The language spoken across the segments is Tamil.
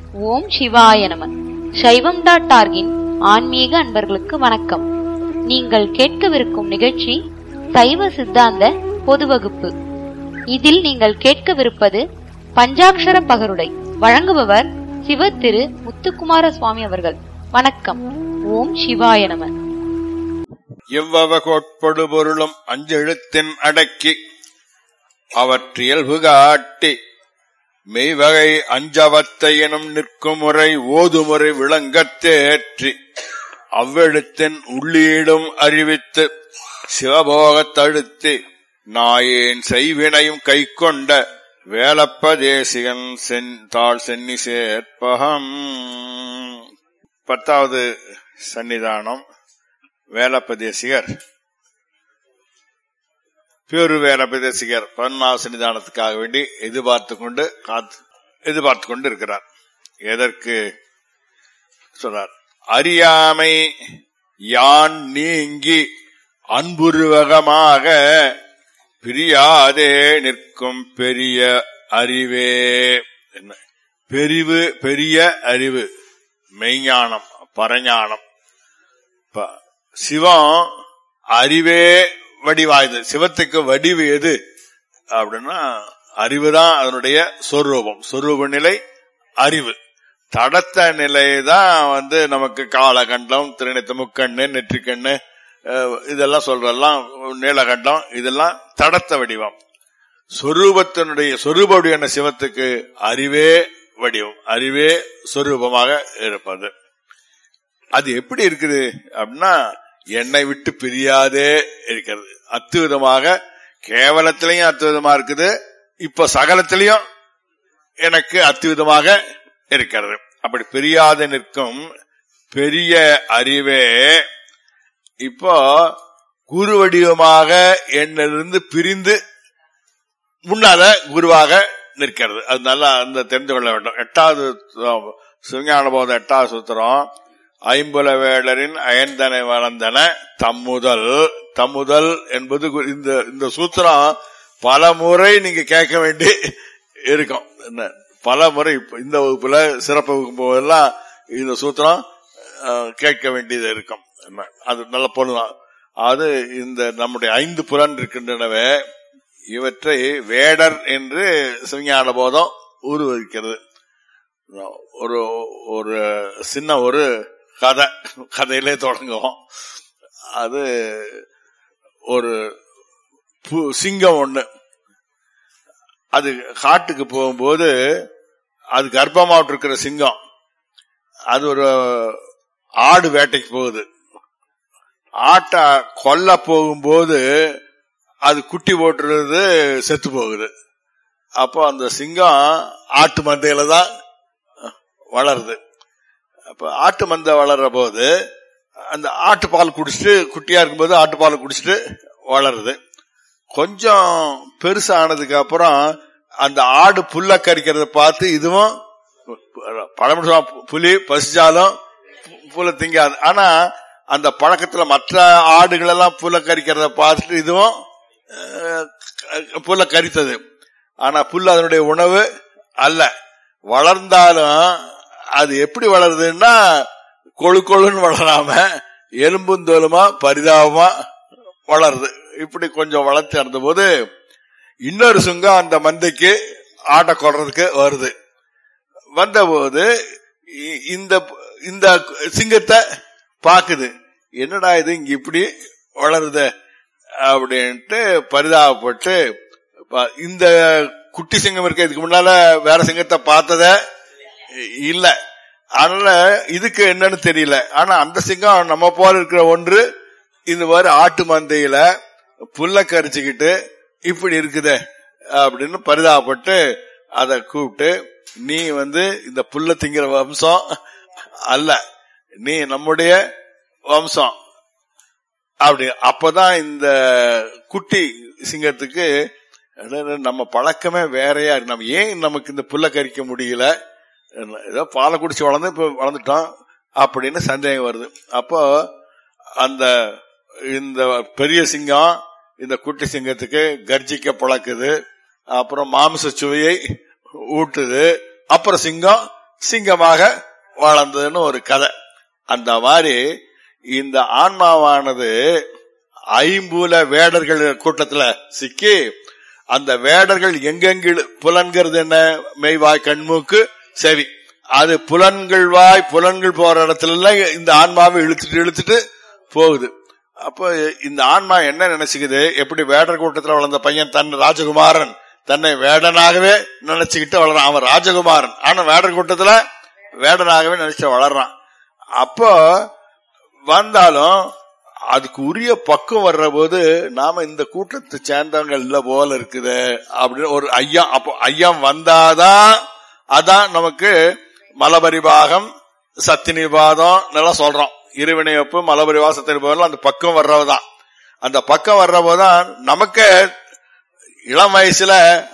ஓம் சிவாய நம சைவம் டாட் ஆர்கின் ஆன்மீக அன்பர்களுக்கு வணக்கம் நீங்கள் கேட்கவிருக்கும் நிகழ்ச்சி சைவ சித்தாந்த பொது வகுப்பு இதில் நீங்கள் கேட்கவிருப்பது பஞ்சாக்ஷர பகருடை வழங்குபவர் சிவ திரு முத்துக்குமார சுவாமி அவர்கள் வணக்கம் ஓம் சிவாய நம எவ்வவ கோட்படு பொருளும் அஞ்செழுத்தின் அடக்கி அவற்றியல்பு காட்டி மெய்வகை அஞ்சவத்தை எனும் நிற்கும் முறை ஓதுமுறை விளங்கத் தேற்றி அவ்வெழுத்தின் உள்ளீடும் அறிவித்து சிவபோகத் தழுத்தி நாயேன் செய்வினையும் கைக்கொண்ட வேலப்ப தேசிகன் சென் தாழ் சென்னி சேர்ப்பகம் பத்தாவது சன்னிதானம் வேலப்பதேசிகர் பேரு வேலப்பதேசிகர் பன்மாவ சன்னிதானத்துக்காக வேண்டி எதிர்பார்த்து கொண்டு காத்து எதிர்பார்த்து கொண்டு இருக்கிறார் எதற்கு சொல்றார் அறியாமை யான் நீங்கி அன்புருவகமாக பிரியாதே நிற்கும் பெரிய அறிவே என்ன பெரிவு பெரிய அறிவு மெய்ஞானம் பரஞானம் இப்ப சிவம் அறிவே வடிவாயுது சிவத்துக்கு வடிவு எது அப்படின்னா அறிவுதான் அதனுடைய சொரூபம் சொரூப நிலை அறிவு தடத்த நிலை தான் வந்து நமக்கு காலகண்டம் திருநித்த முக்கண்ணு நெற்றிக்கண்ணு அஹ், இதெல்லாம் சொல்றதெல்லாம் நீலகண்டம் இதெல்லாம் தடத்த வடிவம் சொரூபத்தினுடைய சொரூபடியான சிவத்துக்கு அறிவே வடிவம் அறிவே சொரூபமாக இருப்பது அது எப்படி இருக்குது அப்படின்னா என்னை விட்டு பிரியாதே இருக்கிறது அத்துவிதமாக கேவலத்திலையும் அத்துவிதமா இருக்குது இப்ப சகலத்திலையும் எனக்கு அத்துவிதமாக இருக்கிறது அப்படி பிரியாத நிற்கும் பெரிய அறிவே இப்போ குரு வடிவமாக என்னிலிருந்து பிரிந்து முன்னால குருவாக நிற்கிறது அது நல்லா அந்த தெரிந்து கொள்ள வேண்டும் எட்டாவது சு- சிவஞான போத எட்டாவது சூத்திரம் ஐம்புல வேடரின் அயந்தனை வளர்ந்தன தம்முதல் தம்முதல் என்பது கு- இந்த இந்த சூத்திரம் பல முறை நீங்க கேட்க வேண்டி இருக்கும் என்ன பல முறை இப்ப இந்த வகுப்புல சிறப்பு வகுப்பு போதெல்லாம் இந்த சூத்திரம் அஹ், கேட்க வேண்டியது இருக்கும் என்ன, அது நல்ல பொருள் அது இந்த நம்முடைய ஐந்து புலன் இருக்கின்றனவே இவற்றை வேடர் என்று சிவஞான போதம் உருவகிக்கிறது ஒரு ஒரு சின்ன ஒரு கதை கதையிலே தொடங்குவோம் அது ஒரு பு- சிங்கம் ஒண்ணு அது காட்டுக்கு போகும்போது அது கர்ப்பமாட்டு இருக்கிற சிங்கம் அது ஒரு ஆடு வேட்டைக்கு போகுது ஆட்டை கொல்ல போகும்போது அது குட்டி போட்டுறது செத்து போகுது அப்போ அந்த சிங்கம் ஆட்டு மந்தையில தான் வளருது அப்ப ஆட்டு மந்தை வளர்ற போது அந்த ஆட்டு பால் குடிச்சிட்டு குட்டியா இருக்கும்போது ஆட்டு பால் குடிச்சிட்டு வளருது கொஞ்சம் பெருசானதுக்கு அப்புறம் அந்த ஆடு புல்ல கறிக்கிறத பார்த்து இதுவும் பழமொழி சொல்லுவாங்க, புலி பசிச்சாலும் பு- புல்ல திங்காது ஆனா அந்த பழக்கத்துல மற்ற ஆடுகள் எல்லாம் புல்ல கறிக்கிறத பார்த்துட்டு இதுவும் அஹ், புல்ல கரித்தது ஆனா புல் அதனுடைய உணவு அல்ல வளர்ந்தாலும் அது எப்படி வளருதுன்னா கொழு கொழுன்னு வளராம எலும்பும் தோலுமா பரிதாபமா வளருது இப்படி கொஞ்சம் வளர்ச்சி இருந்தபோது இன்னொரு சுங்கம் அந்த மந்தைக்கு ஆட்டை கொள்றதுக்கு வருது வந்தபோது இ- இந்த இந்த சிங்கத்தை பாக்குது என்னடா இது இங்க இப்படி வளருது அப்படின்ட்டு பரிதாபப்பட்டு ப- இந்த குட்டி சிங்கம் இருக்க இதுக்கு முன்னால வேற சிங்கத்தை பார்த்தத இல்ல அதனால இதுக்கு என்னன்னு தெரியல ஆனா அந்த சிங்கம் நம்ம போல இருக்கிற ஒன்று இந்த மாதிரி ஆட்டு மந்தையில புல்ல கரிச்சுக்கிட்டு இப்படி இருக்குதே அப்படின்னு பரிதாபப்பட்டு அதை கூப்பிட்டு நீ வந்து இந்த புல்ல திங்கிற வம்சம் அல்ல நீ நம்முடைய வம்சம் அப்படி அப்பதான் இந்த குட்டி சிங்கத்துக்கு அடடே, நம்ம பழக்கமே வேறையா இருக்கு நம்ம ஏன் நமக்கு இந்த புல்ல கரிக்க முடியல ஏதோ பாலை குடிச்சு வளர்ந்து இப்ப வளர்ந்துட்டோம் அப்படின்னு சந்தேகம் வருது அப்போ அந்த இந்த பெரிய சிங்கம் இந்த குட்டி சிங்கத்துக்கு கர்ஜிக்க பழக்குது அப்புறம் மாமிச சுவையை ஊட்டுது அப்புறம் சிங்கம் சிங்கமாக வளர்ந்ததுன்னு ஒரு கதை அந்த மாதிரி இந்த ஆன்மாவானது ஐம்பூல வேடர்கள் கூட்டத்துல சிக்கி அந்த வேடர்கள் எங்கெங்கு புலன்கிறது என்ன மெய்வாய் கண்மூக்கு செவி அது புலன்கள் வாய் புலன்கள் போற இடத்துல எல்லாம் இந்த ஆன்மாவை இழுத்துட்டு இழுத்துட்டு போகுது அப்போ இந்த ஆன்மா என்ன நினைச்சுக்குது எப்படி வேடர் கூட்டத்துல வளர்ந்த பையன் தன் ராஜகுமாரன் தன்னை வேடனாகவே நினைச்சுக்கிட்டு வளர்றான் அவன் ராஜகுமாரன் ஆனா வேடர் கூட்டத்துல வேடனாகவே நினைச்சு வளர்றான் அப்போ வந்தாலும் அதுக்கு உரிய பக்கம் வர்ற போது நாம இந்த கூட்டத்தை சேர்ந்தவங்க இல்ல போல இருக்குது அப்படின்னு ஒரு ஐயம் அப்போ ஐயம் வந்தாதான் அதான் நமக்கு மலபரிபாகம் சத்தினிபாதம் நல்லா சொல்றோம் இருவினையப்பு மலபரிவாக சத்தினிபாதம் அந்த பக்கம் வர்றவதான் அந்த பக்கம் வர்ற போதுதான் நமக்கு இளம் வயசுல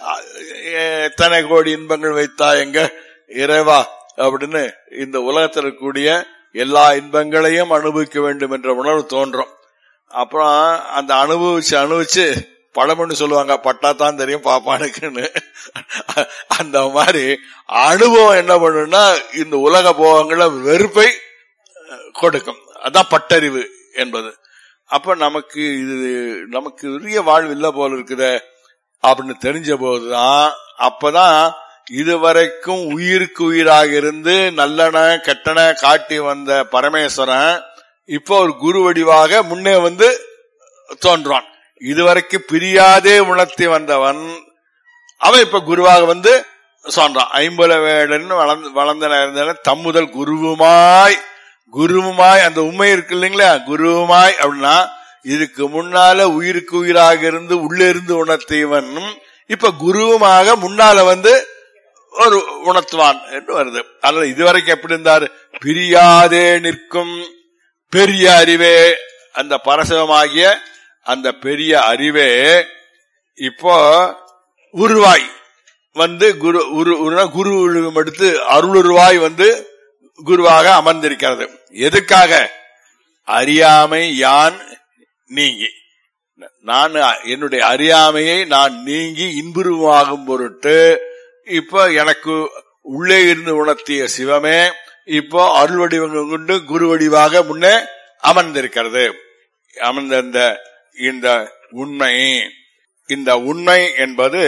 எத்தனை கோடி இன்பங்கள் வைத்தா எங்க இறைவா அப்படின்னு இந்த உலகத்தில் இருக்கக்கூடிய எல்லா இன்பங்களையும் அனுபவிக்க வேண்டும் என்ற உணர்வு தோன்றும் அப்புறம் அந்த அனுபவிச்சு அனுபவிச்சு பழமொழி சொல்லுவாங்க பட்டா தான் தெரியும் பாப்பானுக்குன்னு அந்த மாதிரி அனுபவம் என்ன பண்ணுன்னா இந்த உலக போகங்கள வெறுப்பை கொடுக்கும் அதான் பட்டறிவு என்பது அப்ப நமக்கு இது நமக்கு உரிய வாழ்வு இல்ல போல இருக்குத அப்படின்னு தெரிஞ்ச போதுதான் அப்பதான் இதுவரைக்கும் உயிருக்கு உயிராக இருந்து நல்லன கெட்டன காட்டி வந்த பரமேஸ்வரன் இப்போ ஒரு குரு வடிவாக முன்னே வந்து தோன்றான் இதுவரைக்கும் பிரியாதே உணர்த்தி வந்தவன் அவன் இப்ப குருவாக வந்து சொல்றான் ஐம்பல வேடன் வளர்ந்து வளர்ந்த இருந்தன தம்முதல் குருவுமாய் குருவுமாய் அந்த உண்மை இருக்கு இல்லைங்களா குருவுமாய் அப்படின்னா இதுக்கு முன்னால உயிருக்கு உயிராக இருந்து உள்ளே இருந்து உணர்த்தியவன் இப்ப குருவுமாக முன்னால வந்து ஒரு உணர்த்துவான் என்று வருது அதனால இதுவரைக்கும் எப்படி இருந்தார் பிரியாதே நிற்கும் பெரிய அறிவே அந்த பரசவமாகிய அந்த பெரிய அறிவே இப்போ உருவாய் வந்து குரு குரு எடுத்து அருளுருவாய் வந்து குருவாக அமர்ந்திருக்கிறது எதுக்காக அறியாமை யான் நீங்கி நான் என்னுடைய அறியாமையை நான் நீங்கி இன்புருவாகும் பொருட்டு இப்போ எனக்கு உள்ளே இருந்து உணர்த்திய சிவமே இப்போ அருள் வடிவங்கள் கொண்டு குரு வடிவாக முன்னே அமர்ந்திருக்கிறது அமர்ந்த இந்த உண்மை இந்த உண்மை என்பது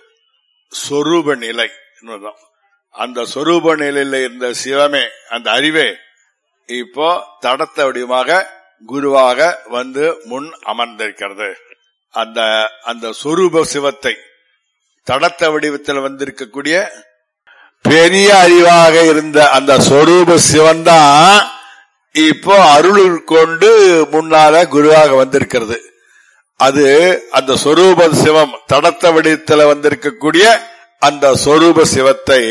சொரூப நிலை அந்த சொரூப நிலையில இருந்த சிவமே அந்த அறிவே இப்போ தடத்த வடிவமாக குருவாக வந்து முன் அமர்ந்திருக்கிறது அந்த அந்த சொரூப சிவத்தை தடத்த வடிவத்தில் வந்திருக்கக்கூடிய பெரிய அறிவாக இருந்த அந்த சொரூப சிவன் தான் இப்போ அருள் கொண்டு முன்னால குருவாக வந்திருக்கிறது அது அந்த சொரூப சிவம் தடத்த வடிவத்தில் வந்திருக்கக்கூடிய அந்த சொரூப சிவத்தை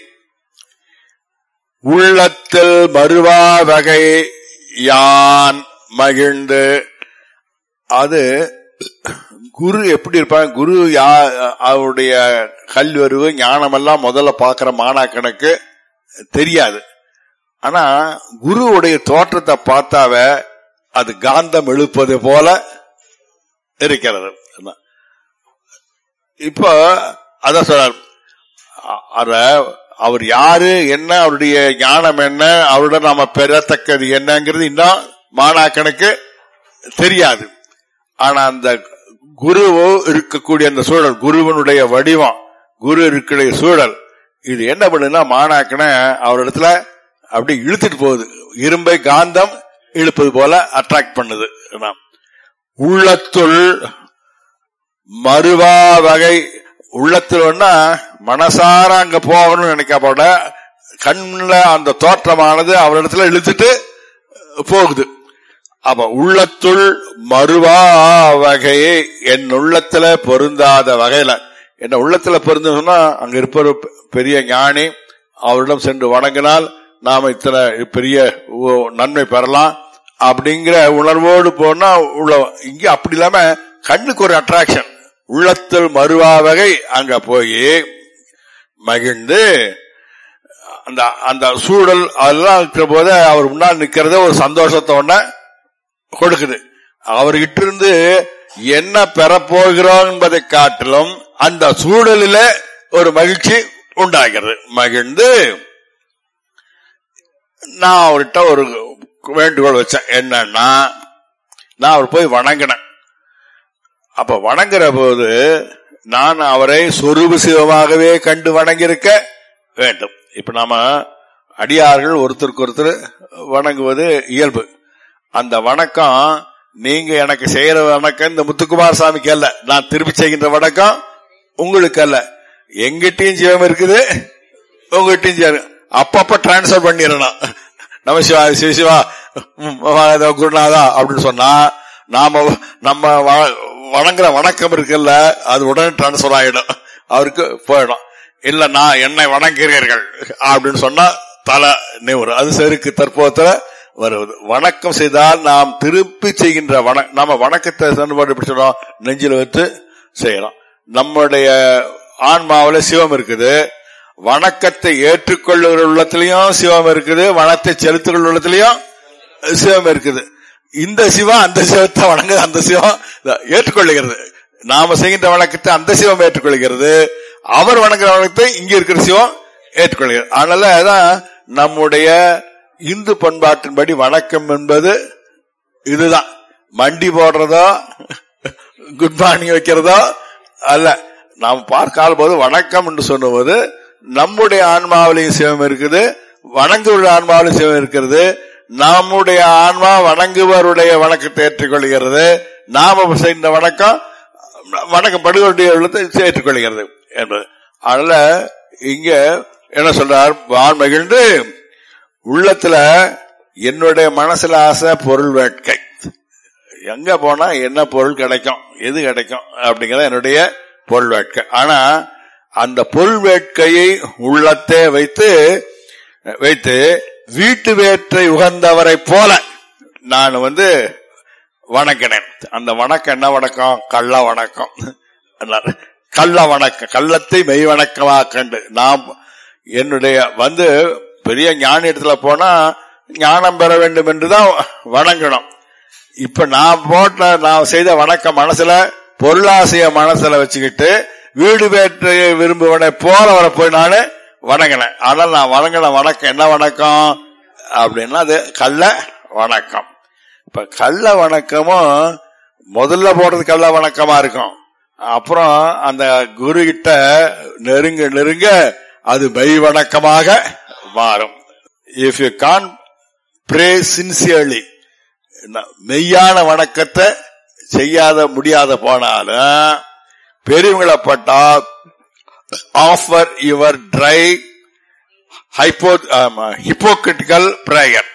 உள்ளத்தில் மறுவா வகை யான் மகிழ்ந்து அது குரு எப்படி இருப்பாங்க குரு யா அவருடைய கல்வருவு ஞானமெல்லாம் முதல்ல பாக்குற மாணாக்கனுக்கு தெரியாது ஆனா குருவுடைய தோற்றத்தை பார்த்தாவ அது காந்தம் எழுப்பது போல இருக்கிறது இப்போ அத சொல்றார் அவர் யாரு என்ன அவருடைய ஞானம் என்ன அவருடன் நாம பெறத்தக்கது என்னங்கிறது இன்னும் மாணாக்கனுக்கு தெரியாது ஆனா அந்த குருவோ இருக்கக்கூடிய அந்த சூழல் குருவனுடைய வடிவம் குரு இருக்கிற சூழல் இது என்ன பண்ணுன்னா மாணாக்கன அவரிடத்துல அப்படி இழுத்துட்டு போகுது இரும்பை காந்தம் இழுப்பது போல அட்ராக்ட் பண்ணுது உள்ளத்துள் மறுவா வகை உள்ளத்துலன்னா மனசார அங்க போகணும்னு நினைக்கப்பட கண்ணுல அந்த தோற்றமானது அவரிடத்துல இழுத்துட்டு போகுது அப்ப உள்ளத்துள் மறுவா வகையை என் உள்ளத்துல பொருந்தாத வகையில என்ன உள்ளத்துல பொருந்தா அங்க இருப்ப பெரிய ஞானி அவரிடம் சென்று வணங்கினால் நாம இத்தனை பெரிய நன்மை பெறலாம் அப்படிங்கிற உணர்வோடு போனா உள்ள இங்க அப்படி இல்லாம கண்ணுக்கு ஒரு அட்ராக்ஷன் உள்ளத்தில் மறுவா வகை அங்க போய் மகிழ்ந்து அந்த அந்த சூழல் அதெல்லாம் இருக்கிற போது அவர் முன்னால் நிக்கிறத ஒரு சந்தோஷத்தை ஒண்ண கொடுக்குது அவர்கிட்ட இருந்து என்ன பெறப்போகிறோம் என்பதை காட்டிலும் அந்த சூழலில ஒரு மகிழ்ச்சி உண்டாகிறது மகிழ்ந்து நான் அவர்கிட்ட ஒரு வேண்டுகோள் வச்சேன் என்னன்னா நான் அவர் போய் வணங்கினேன் அப்ப வணங்குற போது நான் அவரை சொரூப சிவமாகவே கண்டு வணங்கியிருக்க வேண்டும் இப்ப நாம அடியார்கள் ஒருத்தருக்கு ஒருத்தர் வணங்குவது இயல்பு அந்த வணக்கம் நீங்க எனக்கு செய்யற வணக்கம் இந்த முத்துக்குமார் சாமிக்கு அல்ல நான் திருப்பி செய்கின்ற வணக்கம் உங்களுக்கு அல்ல எங்கிட்டயும் ஜீவம் இருக்குது உங்ககிட்டயும் ஜீவம் அப்பப்ப டிரான்ஸ்பர் பண்ணிடணும் நம்ம சிவா சிவ சிவா ம், மகாதேவ குருநாதா அப்படின்னு சொன்னா நாம நம்ம வ- வணங்குற வணக்கம் இருக்குல்ல அது உடனே டிரான்ஸ்பர் ஆயிடும் அவருக்கு போயிடும் இல்ல நான் என்னை வணங்குகிறீர்கள் அப்படின்னு சொன்னா தலை நிவரும் அது செருக்கு தற்போதத்துல வருவது வணக்கம் செய்தால் நாம் திருப்பி செய்கின்ற வண நாம வணக்கத்தை சன்பாடு எப்படி சொல்றோம் நெஞ்சில வைத்து செய்யறோம் நம்முடைய ஆன்மாவுல சிவம் இருக்குது வணக்கத்தை ஏற்றுக்கொள்ளுகிற உள்ளத்திலையும் சிவம் இருக்குது வனத்தை செலுத்துகிற உள்ளத்திலையும் சிவம் இருக்குது இந்த சிவம் அந்த சிவத்தை வணங்குது அந்த சிவம் ஏற்றுக்கொள்ளுகிறது நாம செய்கின்ற வணக்கத்தை அந்த சிவம் ஏற்றுக்கொள்கிறது அவர் வணங்குற வணக்கத்தை இங்க இருக்கிற சிவம் ஏற்றுக்கொள்கிறது அதனால அதான் நம்முடைய இந்து பண்பாட்டின்படி வணக்கம் என்பது இதுதான் மண்டி போடுறதோ குட் மார்னிங் வைக்கிறதோ அல்ல நாம் பார்க்காத போது வணக்கம் என்று சொன்னபோது நம்முடைய ஆன்மாவிலையும் சிவம் இருக்குது வணங்குவருடைய ஆன்மாவிலும் சிவம் இருக்கிறது நம்முடைய ஆன்மா வணங்குவருடைய வணக்கத்தை ஏற்றுக்கொள்கிறது நாம செய்த வணக்கம் வணக்கப்படுவருடைய உள்ளத்தை ஏற்றுக்கொள்கிறது என்பது அதனால இங்க என்ன சொல்றார் வான் மகிழ்ந்து உள்ளத்துல என்னுடைய மனசுல ஆசை பொருள் வேட்கை எங்க போனா என்ன பொருள் கிடைக்கும் எது கிடைக்கும் அப்படிங்கறது என்னுடைய பொருள் வேட்கை ஆனா அந்த பொருள் வேட்கையை உள்ளத்தே வைத்து வைத்து வீட்டு வேற்றை உகந்தவரை போல நான் வந்து வணங்கினேன் அந்த வணக்கம் என்ன வணக்கம் கள்ள வணக்கம் என்னார். கள்ள வணக்கம் கள்ளத்தை மெய் வணக்கமா கண்டு நாம் என்னுடைய வந்து பெரிய ஞானி இடத்துல போனா ஞானம் பெற வேண்டும் என்றுதான் வணங்கணும் இப்ப நான் போட்ட நான் செய்த வணக்கம் மனசுல பொருளாசைய மனசுல வச்சுக்கிட்டு வீடு வேற்று விரும்புவனை போல வர போய் நானு வணங்கினேன் ஆனால் நான் வணங்கின வணக்கம் என்ன வணக்கம் அப்படின்னா அது கள்ள வணக்கம் இப்ப கள்ள வணக்கமும் முதல்ல போடுறது கள்ள வணக்கமா இருக்கும் அப்புறம் அந்த குரு கிட்ட நெருங்க நெருங்க அது மெய் வணக்கமாக மாறும் if you can pray sincerely மெய்யான வணக்கத்தை செய்யாத முடியாத போனாலும் பெரியவங்களை பட்டா offer your dry hypo hypocritical prayer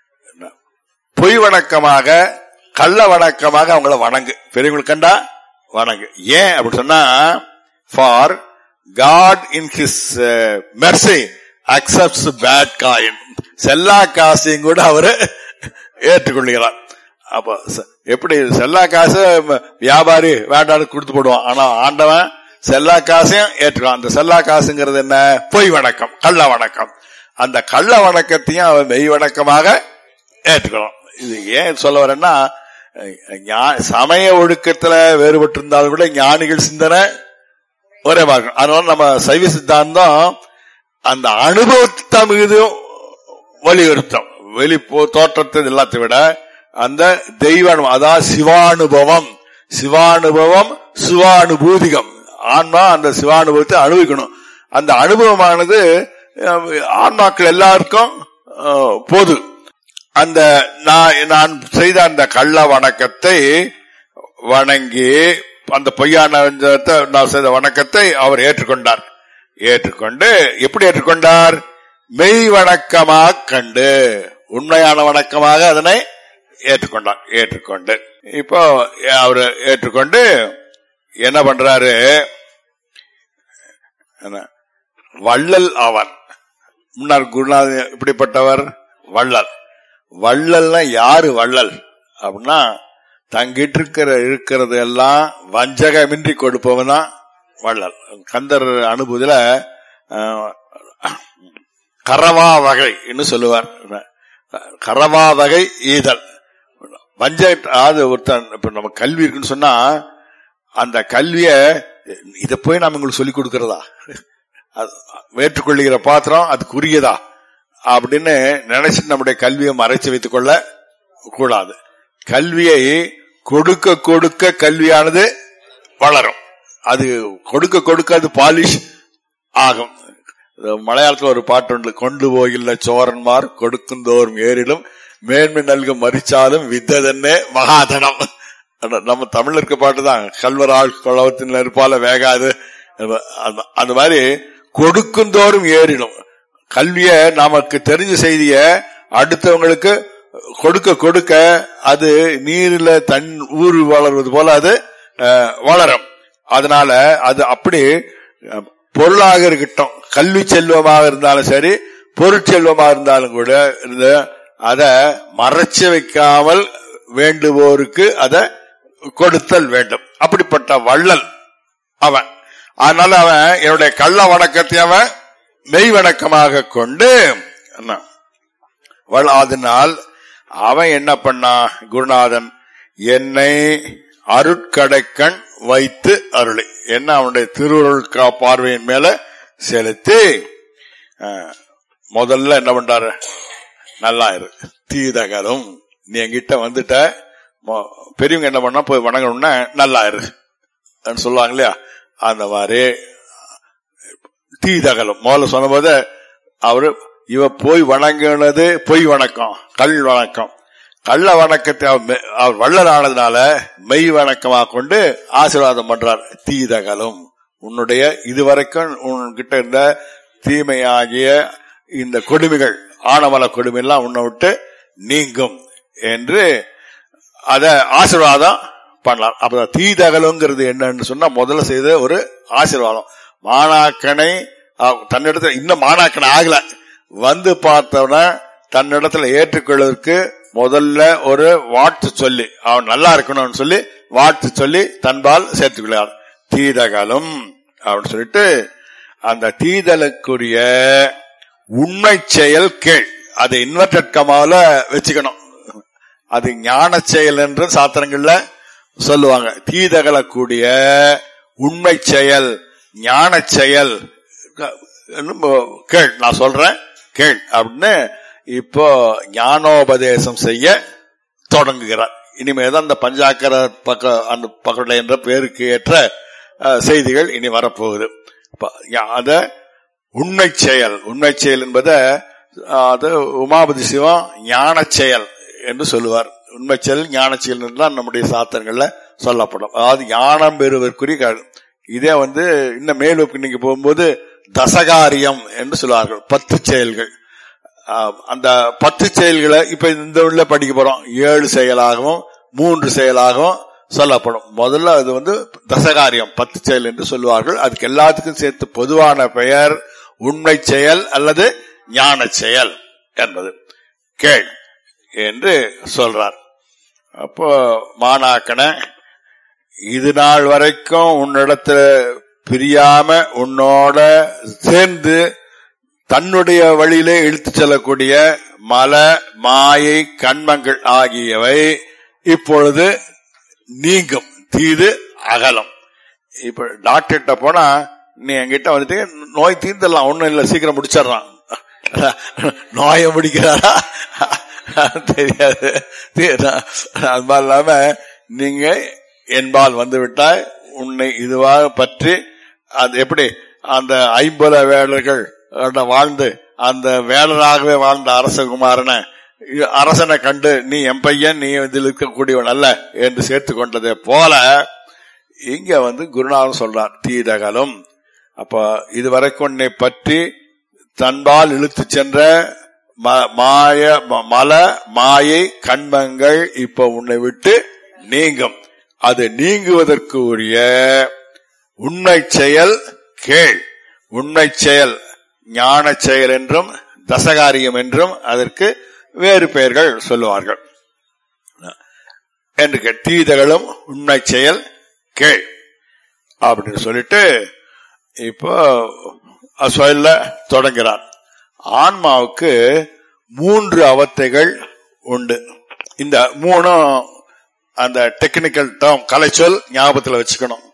பொய் வணக்கமாக கள்ள வணக்கமாக அவங்கள வணங்கு பெரியவங்களுக்கு கண்டா வணங்கு ஏன் அப்படி சொன்னா for God in his mercy accepts bad coin செல்லா காசையும் கூட அவரு ஏற்றுக்கொள்கிறார் அப்ப ச- எப்படி செல்லா காசு ம- வியாபாரி வேண்டாடு கொடுத்து போடுவான் ஆனா ஆண்டவன் செல்லா காசையும் ஏற்றுக்கான் அந்த செல்லா காசுங்கிறது என்ன பொய் வணக்கம் கள்ள வணக்கம் அந்த கள்ள வணக்கத்தையும் அவன் மெய் வணக்கமாக ஏற்றுக்கணும் இது ஏன் சொல்ல வரேன்னா அஹ், ஞா- சமய ஒழுக்கத்துல வேறுபட்டு இருந்தாலும் கூட ஞானிகள் சிந்தனை ஒரே மாதிரி இருக்கும். அதனால நம்ம சைவ சித்தாந்தம் அந்த அனுபவத்தை மீதும் வலியுறுத்தம் வெளி போ- தோற்றத்தை எல்லாத்தை விட அந்த தெய்வ அனுபவம் அதாவது சிவானுபவம் சிவானுபவம் சிவானுபூதிகம் ஆன்மா அந்த சிவானுபவத்தை அனுபவிக்கணும் அந்த அனுபவமானது அஹ், ஆன்மாக்கள் எல்லாருக்கும் அஹ், பொது அந்த நான் நான் செய்த அந்த கள்ள வணக்கத்தை வணங்கி அந்த பொய்யான வஞ்சகத்தை நான் செய்த வணக்கத்தை அவர் ஏற்றுக்கொண்டார் ஏற்றுக்கொண்டு எப்படி ஏற்றுக்கொண்டார் மெய் வணக்கமாக கண்டு உண்மையான வணக்கமாக அதனை ஏற்றுக்கொண்டார் ஏற்றுக்கொண்டு இப்போ அவர் ஏற்றுக்கொண்டு என்ன பண்றாரு என்ன? வள்ளல் அவன் முன்னாள் குருநாதன் இப்படிப்பட்டவர் வள்ளல் வள்ளல்னா யாரு வள்ளல் அப்படின்னா தங்கிட்டு இருக்கிற இருக்கிறது எல்லாம் வஞ்சகமின்றி கொடுப்பவன் தான் வள்ளல் கந்தர் அனுபவத்துல அஹ், கரவா வகைன்னு சொல்லுவார் கரவா வகை ஈதல் வஞ்ச அதாவது ஒருத்தன் இப்ப நம்ம கல்வி இருக்குன்னு சொன்னா அந்த கல்விய இத போய் நாம உங்களுக்கு சொல்லிக் கொடுக்கறதா அது ஏற்றுக்கொள்ளுகிற பாத்திரம் அதுக்குரியதா அப்படின்னு நினைச்சிட்டு நம்முடைய கல்வியை மறைச்சு வைத்துக் கொள்ள கூடாது கல்வியை கொடுக்க கொடுக்க கல்வியானது வளரும் அது கொடுக்க கொடுக்க அது பாலிஷ் ஆகும் இது மலையாளத்துல ஒரு பாட்டு உண்டு கொண்டு போகில்ல சோரன்மார் கொடுக்குந்தோறும் ஏறிலும் மேன்மை நல்கும் மறிச்சாலும் வித்ததென்னே மகாதனம் அந்த- நம்ம தமிழ்ல இருக்க பாட்டு தான் கல்வராள் குளவத்தின் நெருப்பால வேகாது அந்த- அந்த மாதிரி கொடுக்குந்தோறும் ஏறிடும் கல்விய நமக்கு தெரிஞ்ச செய்திய அடுத்தவங்களுக்கு கொடுக்க கொடுக்க அது நீரில தன் ஊர் வளர்வது போல அது அஹ், வளரும் அதனால அது அப்படி அஹ், பொருளாக இருக்கட்டும் கல்வி செல்வமாக இருந்தாலும் சரி பொருட்செல்வமாக இருந்தாலும் கூட இருந்து அத மறைச்சு வைக்காமல் வேண்டுவோருக்கு அத கொடுத்தல் வேண்டும் அப்படிப்பட்ட வள்ளல் அவன் அதனால அவன் என்னுடைய கள்ள வணக்கத்தை அவன் மெய் வணக்கமாக கொண்டு என்ன, வள்- அதனால் அவன் என்ன பண்ணான் குருநாதன் என்னை அருட்கடைக்கண் வைத்து அருளை என்ன அவனுடைய திருவுருள் கா- பார்வையின் மேல செலுத்தி அஹ், முதல்ல என்ன பண்றாரு நல்லா இரு தீதகரும் நீ என்கிட்ட வந்துட்ட மொ- பெரியவங்க என்ன பண்ணா போய் வணங்கணும்னா நல்லா இரு ன்னு சொல்லுவாங்க இல்லையா அந்த மாதிரி தீதகலும் முதல்ல சொன்னபோது அவரு இவ போய் வணங்கினது பொய் வணக்கம் கல் வணக்கம் கள்ள வணக்கத்தை அவர் மெ- அவர் வள்ளல் ஆனதுனால மெய் வணக்கமா கொண்டு ஆசீர்வாதம் பண்றார் தீதகலும் உன்னுடைய இதுவரைக்கும் உன்கிட்ட இருந்த தீமையாகிய இந்த கொடுமைகள் ஆணவல கொடுமை எல்லாம் உன்னை விட்டு நீங்கும் என்று அத ஆசீர்வாதம் பண்ணலாம் அப்ப தீதகலுங்கிறது என்னன்னு சொன்னா முதல்ல செய்த ஒரு ஆசீர்வாதம் மாணாக்கனை அஹ், தன்னிடத்துல இன்னும் மாணாக்கனை ஆகல வந்து பார்த்தவன தன்னிடத்துல ஏற்றுக்கொள்வதற்கு முதல்ல ஒரு வாழ்த்து சொல்லி அவன் நல்லா இருக்கணும்னு சொல்லி வாழ்த்து சொல்லி தன்பால் சேர்த்துக்கொள்ளார் தீதகலும் அப்படின்னு சொல்லிட்டு அந்த தீதலுக்குரிய உண்மை செயல் கேள் அது இன்வெர்டட் கமால வச்சுக்கணும் அது ஞான செயல் என்று சாத்திரங்கள்ல சொல்லுவாங்க தீதகலக்கூடிய உண்மை செயல் ஞான செயல் க- என்னும் கேள் நான் சொல்றேன் கேள் அப்படின்னு இப்போ ஞானோபதேசம் செய்ய தொடங்குகிறார் இனிமேதான் அந்த பஞ்சாக்கர பக்க அந்த பக்கத்துல என்ற பேருக்கு ஏற்ற அஹ், செய்திகள் இனி வரப்போகுது அப்ப, யா- அத உண்மை செயல் உண்மை செயல் என்பதை அஹ், அது உமாபதி சிவம் ஞான செயல் என்று சொல்லுவார் உண்மை செயல் ஞான செயல் என்றுதான் நம்முடைய சாத்திரங்கள்ல சொல்லப்படும் அதாவது ஞானம் பெறுவதற்குரிய க- இதே வந்து இன்னும் மேலுக்கு நீங்க போகும்போது தசகாரியம் என்று சொல்லுவார்கள் பத்து செயல்கள் ஆஹ், அந்த பத்து செயல்களை இப்ப இந்த உள்ள படிக்க போறோம் ஏழு செயலாகவும் மூன்று செயலாகவும் சொல்லப்படும் முதல்ல அது வந்து தசகாரியம் பத்து செயல் என்று சொல்லுவார்கள் அதுக்கு எல்லாத்துக்கும் சேர்த்து பொதுவான பெயர் உண்மை செயல் அல்லது ஞான செயல் என்பது கேள் என்று சொல்றார் அப்போ மாணாக்கன இது நாள் வரைக்கும் உன்னிடத்துல பிரியாம உன்னோட சேர்ந்து தன்னுடைய வழியிலே இழுத்து செல்லக்கூடிய மல மாயை கண்மங்கள் ஆகியவை இப்பொழுது நீங்கும் தீது அகலம் இப்ப டாக்டர்கிட்ட போனா நீ என்கிட்ட வந்துட்டு நோய் தீர்ந்துடலாம் ஒண்ணும் இல்ல சீக்கிரம் முடிச்சிடறான் நோயை முடிக்கிறாரா தெரியாது தீ- அது மாதிரி இல்லாம நீங்க என்பால் வந்து விட்டால் உன்னை இதுவாக பற்றி அது எப்படி அந்த ஐம்பல வேடர்கள் அஹ், வாழ்ந்து அந்த வேடராகவே வாழ்ந்த அரசகுமாரனை இ- அரசனை கண்டு நீ என் பையன் நீ இதில் இருக்கக்கூடியவன் அல்ல என்று சேர்த்து கொண்டதை போல இங்க வந்து குருநாதன் சொல்றார் தீதகலும் அப்ப இதுவரைக்கும் உன்னை பற்றி தன்பால் இழுத்து சென்ற ம- மாய ம- மல மாயை கண்மங்கள் இப்ப உன்னை விட்டு நீங்கும் அது நீங்குவதற்கு உரிய உண்மை செயல் கேள் உண்மை செயல் ஞான செயல் என்றும் தசகாரியம் என்றும் அதற்கு வேறு பெயர்கள் சொல்லுவார்கள் என்று கேள். தீதகளும் உண்மை செயல் கேள் அப்படின்னு சொல்லிட்டு இப்போ சொல்ல தொடங்கிறார் ஆன்மாவுக்கு மூன்று அவத்தைகள் உண்டு இந்த மூணும் அந்த டெக்னிக்கல் டேர்ம் கலைச்சொல் ஞாபகத்துல வச்சுக்கணும்